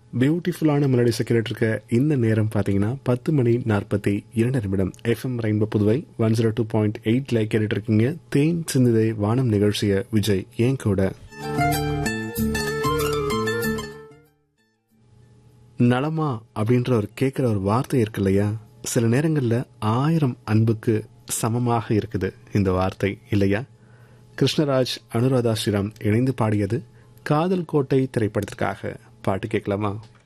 பியூட்டிஃபுல்லான மெலடி கேட்டுட்டு இருக்க இந்த நேரம் பார்த்தீங்கன்னா பத்து மணி நாற்பத்தி இரண்டு நிமிடம் FM rainbow Puduvai one zero two point எயிட்ல கேட்டுட்டு இருக்கீங்க தேன் சிந்துதை வானம் நிகழ்ச்சிய விஜய் ஏன் கூட நலமா அப்படின்ற ஒரு கேட்குற ஒரு வார்த்தை இருக்கு இல்லையா சில நேரங்களில் ஆயிரம் அன்புக்கு சமமாக இருக்குது இந்த வார்த்தை இல்லையா கிருஷ்ணராஜ் அனுராதா ஸ்ரீராம் இணைந்து பாடியது காதல் கோட்டை திரைப்படத்திற்காக பாட்டு கேட்கலாமா